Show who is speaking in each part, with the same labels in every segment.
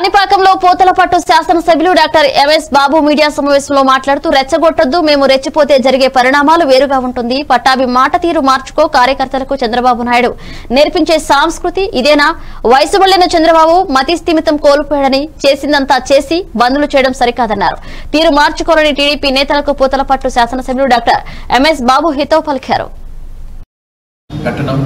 Speaker 1: కాణిపాకంలో పోతలపట్టు శాసనసభ్యులు doctor MS బాబు media సమావేశంలో మాట్లాడుతూ రెచ్చగొట్టొద్దు మేము రెచ్చిపోతే జరిగే పరిణామాలు వేరుగా ఉంటుంది పట్టాభి మాట తీరు మార్చుకో కార్యకర్తలకు చంద్రబాబు నాయుడు నేర్పించే సంస్కృతి ఇదేనా వయసు మళ్లిన చంద్రబాబు మతి స్థిమితం కోల్పోయాడని చేసిందంతా చేసి బందులు చేయడం సరికాదన్నారు తీరు మార్చుకోవాలని టీడీపీ నేతలకు పోతలపట్టు శాసనసభ్యులు డాక్టర్ ఎంఎస్ బాబు హితవు పలికారు
Speaker 2: కట్టడం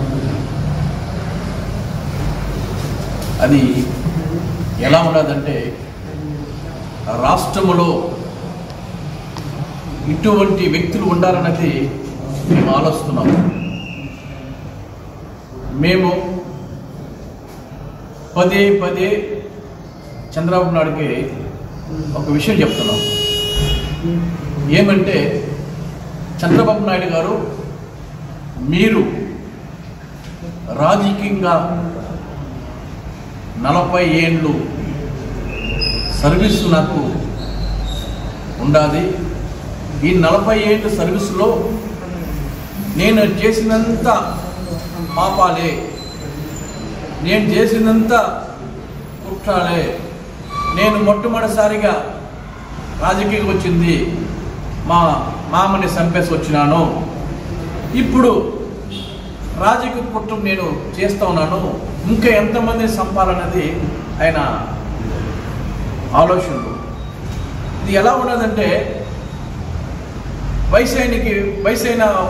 Speaker 2: అది ఎలా ఉన్నదంటే రాష్ట్రములో ఇటువంటి వ్యక్తులు ఉండాలన్నది మేము ఆలోచిస్తున్నాము మేము పదే పదే చంద్రబాబు నాయుడికి ఒక విషయం చెప్తున్నాం ఏమంటే చంద్రబాబు నాయుడు గారు మీరు రాజకీయంగా నలభై ఏండ్లు సర్వీసు నాకు ఉండాలి ఈ నలభై ఏళ్ళ సర్వీసులో నేను చేసినంత పాపాలే నేను చేసినంత కుట్రాలే నేను మొట్టమొదటిసారిగా రాజకీయం వచ్చింది మా మామని చంపేసి వచ్చినాను ఇప్పుడు రాజకీయ కుట్రం నేను చేస్తా ఉన్నాను ఇంకా ఎంతమందిని చంపాలన్నది ఆయన ఆలోచనలు ఇది ఎలా ఉన్నదంటే వయసైనకి వయసైన